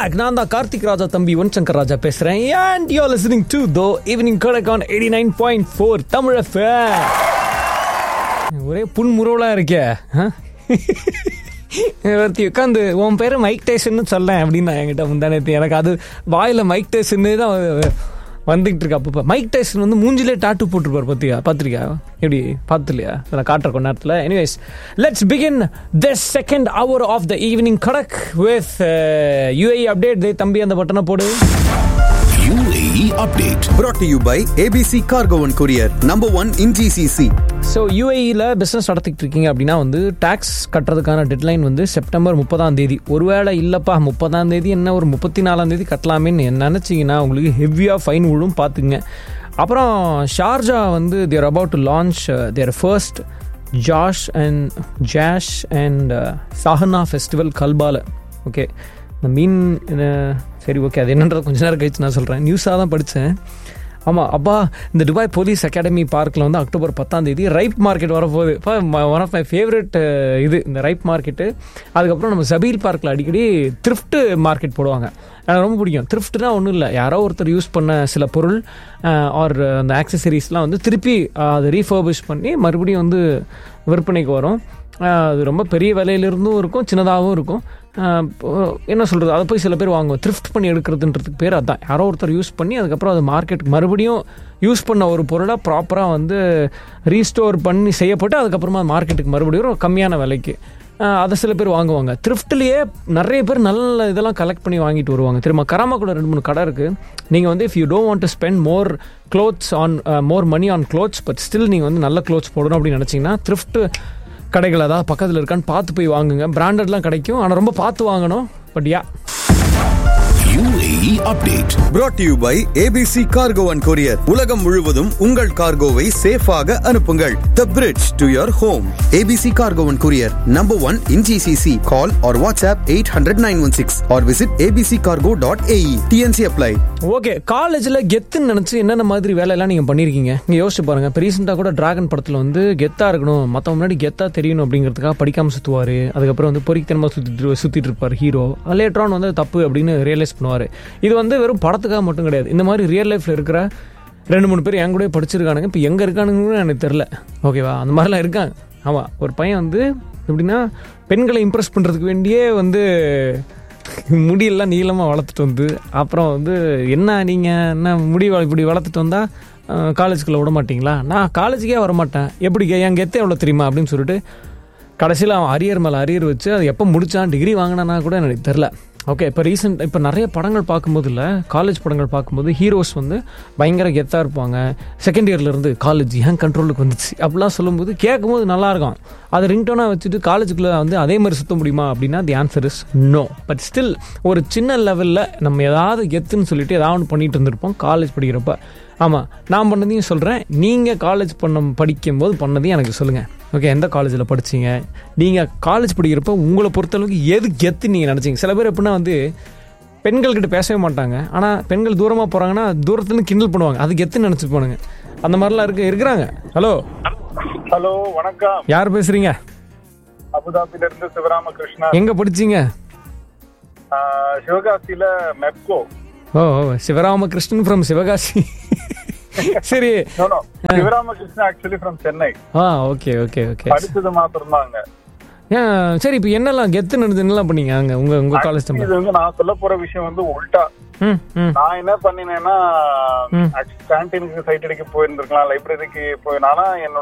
Back நான் தான் கார்த்திக் ராஜா தம்பி ஒன் சங்கர் ராஜா பேசுறேன் and you listening to the evening கடைக்கான் eighty nine point four Tamil FM. ஒரே புன்முறுவலா இருக்கே ஆ? ஒருத்தி உட்காந்து உன் பேரு மைக் டேஷன்னு சொல்லேன் அப்படின்னு என்கிட்ட முந்தானே எனக்கு அது வாயில மைக் டேஷன்னு தான் வ- வந்துகிட்டு இருக்கு அப்பப்போ மைக் டேஷன் வந்து மூஞ்சிலே டாட்டு போட்டிருப்பார் பத்தியா பார்த்துருக்கியா எப்படி பார்த்து இல்லையா நான் காட்டுற கொஞ்ச நேரத்தில் anyways let's begin the second hour of the evening Kadak with UAE update தம்பி அந்த பட்டனை போடு UAE update. brought to you by ABC Cargo and Courier, number one in GCC. So யூஏஇயில் பிஸ்னஸ் நடத்திட்டு இருக்கீங்க அப்படின்னா வந்து டேக்ஸ் கட்டுறதுக்கான டெட்லைன் வந்து செப்டம்பர் முப்பதாம் தேதி ஒருவேளை இல்லைப்பா முப்பதாம் தேதி என்ன ஒரு முப்பத்தி நாலாம் தேதி கட்டலாமேன்னு நினச்சிங்கன்னா உங்களுக்கு ஹெவியாக ஃபைன் விழும் பார்த்துங்க அப்புறம் ஷார்ஜா வந்து there about to launch their first ஜாஷ் அண்ட் ஜாஷ் அண்ட் சாஹனா ஃபெஸ்டிவல் கல்பால ஓகே இந்த மீன் என்ன- சரி ஓகே அது என்னன்றது கொஞ்ச நேரம் கழிச்சு நான் சொல்கிறேன் நியூஸாக தான் படித்தேன் ஆமாம் அப்பா இந்த துபாய் போலீஸ் அகாடமி பார்க்கில் வந்து அக்டோபர் பத்தாம் தேதி ரைப் மார்க்கெட் வரப்போகுது இப்போ ஒன் ஆஃப் மை ஃபேவரட் இது இந்த ரைப் மார்க்கெட்டு அதுக்கப்புறம் நம்ம சபீல் பார்க்கில் அடிக்கடி த்ரிஃப்ட் மார்க்கெட் போடுவாங்க எனக்கு ரொம்ப பிடிக்கும் த்ரிஃப்ட்னா ஒன்றும் இல்லை யாரோ ஒருத்தர் யூஸ் பண்ண சில பொருள் ஆர் அந்த ஆக்சசரிஸ்லாம் வந்து திருப்பி அஹ், அதை ரீஃபர்பிஷ் பண்ணி மறுபடியும் வந்து விற்பனைக்கு வரும் அஹ், அது ரொம்ப பெரிய விலையிலிருந்தும் இருக்கும் சின்னதாகவும் இருக்கும் அஹ், இப்போ என்ன சொல்கிறது அதை போய் சில பேர் வாங்குவோம் த்ரிஃப்ட் பண்ணி எடுக்கிறதுன்றதுக்கு பேர் அதான் யாரோ ஒருத்தர் யூஸ் பண்ணி அதுக்கப்புறம் அது மார்க்கெட்டுக்கு மறுபடியும் யூஸ் பண்ண ஒரு பொருளை ப்ராப்பராக வந்து ரீஸ்டோர் பண்ணி செய்யப்பட்டு அதுக்கப்புறமா மார்க்கெட்டுக்கு மறுபடியும் ஒரு கம்மியான விலைக்கு அஹ், அதை சில பேர் வாங்குவாங்க த்ரிஃப்ட்லேயே நிறைய பேர் நல்ல இதெல்லாம் கலெக்ட் பண்ணி வாங்கிட்டு வருவாங்க திரும்ப கராமா கூட ரெண்டு மூணு கடை இருக்குது நீங்கள் வந்து if you don't want to spend more clothes on more money on clothes but still நீங்கள் வந்து நல்ல க்ளோத்ஸ் போடணும் அப்படின்னு நினச்சிங்கன்னா த்ரிஃப்ட் கடைகள் அதாவது பக்கத்தில் இருக்கான்னு பார்த்து போய் வாங்குங்க பிராண்டட்லாம் கிடைக்கும் ஆனால் ரொம்ப பார்த்து வாங்கணும் but yeah UAE update. brought to you by ABC Cargo and Courier. உலகம் முழுவதும் உங்கள் கார்கோவை சேஃபாக அனுப்புங்கள் The bridge to your home. ABC Cargo and Courier, number one in GCC. Call or WhatsApp 800-916 or visit abccargo.ae. TNC apply. Okay காலேஜில் கெத்துன்னு நினச்சி என்னென்ன மாதிரி வேலையெல்லாம் நீங்கள் பண்ணியிருக்கீங்க நீங்கள் யோசிச்சு பாருங்க இப்போ ரீசெண்டாக கூட டிராகன் படத்தில் வந்து கெத்தாக இருக்கணும் மற்ற முன்னாடி கெத்தாக தெரியணும் அப்படிங்கிறதுக்காக படிக்காமல் சுற்றுவார் அதுக்கப்புறம் வந்து பொறித்தனமாக சுற்றிட்டு சுற்றிட்டு இருப்பார் ஹீரோ லேட்டரான் வந்து அது தப்பு அப்படின்னு ரியலைஸ் பண்ணுவார் இது வந்து வெறும் படத்துக்காக மட்டும் கிடையாது இந்த மாதிரி ரியல் லைஃப்பில் இருக்கிற ரெண்டு மூணு பேர் என் கூட படிச்சிருக்கானுங்க இப்போ எங்கே இருக்கானுங்கன்னு எனக்கு தெரில ஓகேவா அந்த மாதிரிலாம் இருக்காங்க ஆமாம் ஒரு பையன் வந்து எப்படின்னா பெண்களை இம்ப்ரெஸ் பண்ணுறதுக்கு வேண்டியே வந்து முடியெல்லாம் நீளமாக வளர்த்துட்டு வந்து அப்புறம் வந்து என்ன நீங்கள் என்ன முடி வள- இப்படி வளர்த்துட்டு வந்தால் காலேஜுக்குள்ளே விட மாட்டீங்களா நான் காலேஜுக்கே வர மாட்டேன் எப்படி கே- என் கெத்து எவ்வளோ தெரியுமா அப்படின்னு சொல்லிட்டு கடைசியில் அவன் அரியர் மேலே அரியர் வச்சு அது எப்போ முடிச்சான் டிகிரி வாங்கினானா கூட எனக்கு தெரில ஓகே இப்போ ரீசெண்ட் இப்போ நிறைய படங்கள் பார்க்கும்போது இல்லை காலேஜ் படங்கள் பார்க்கும்போது ஹீரோஸ் வந்து பயங்கர கெத்தாக இருப்பாங்க செகண்ட் இயர்லேருந்து காலேஜ் ஏன் கண்ட்ரோலுக்கு வந்துச்சு அப்படிலாம் சொல்லும்போது கேட்கும்போது நல்லா இருக்கும் அதை ரிங்டோனாக வச்சுட்டு காலேஜுக்குள்ளே வந்து அதே மாதிரி சுத்த முடியுமா அப்படின்னா the answer is no but still ஒரு சின்ன லெவலில் நம்ம ஏதாவது கெத்துன்னு சொல்லிட்டு ஏதாவது ஒன்று பண்ணிட்டு இருந்திருப்போம் காலேஜ் படிக்கிறப்ப ஆமாம் நான் பண்ணதையும் சொல்கிறேன் நீங்கள் காலேஜ் பண்ண படிக்கும்போது பண்ணதையும் எனக்கு சொல்லுங்கள் ஓகே எந்த காலேஜில் படிச்சீங்க நீங்கள் காலேஜ் படிக்கிறப்ப உங்களை பொறுத்தளவுக்கு எது கெத்து நீங்கள் நினச்சிங்க சில பேர் எப்படின்னா வந்து பெண்கள்கிட்ட பேசவே மாட்டாங்க ஆனால் பெண்கள் தூரமாக போகிறாங்கன்னா தூரத்துலேருந்து கிண்டல் பண்ணுவாங்க அது கெத்துன்னு நினச்சிட்டு போனாங்க அந்த மாதிரிலாம் இருக்கு இருக்கிறாங்க ஹலோ ஹலோ வணக்கம் யார் பேசுகிறீங்க அபுதாபில இருந்து சிவராமகிருஷ்ணா எங்கே படிச்சீங்க ஆஹ், சிவகாசியில மெப்கோ ஓ ஓ, சிவராமகிருஷ்ணன் ஃப்ரம் சிவகாசி சரி No, no. Sivaramakrishna actually from Chennai ஆ ஓகே ஓகே ஓகே படிச்சது மாத்திரம் தாங்க ஏன் சரி இப்போ என்னெல்லாம் கெத்து நடந்து என்னெல்லாம் பண்ணீங்க அங்கே உங்கள் உங்கள் காலேஜ் இது டைமில் வந்து நான் சொல்ல போற விஷயம் வந்து உல்டா ம் ம் நான் என்ன பண்ணினேன்னா ம். கேன்டீனுக்கு சைட் அடிக்க போயிருந்திருக்கலாம் லைப்ரரிக்கு போய் நானா என்னோட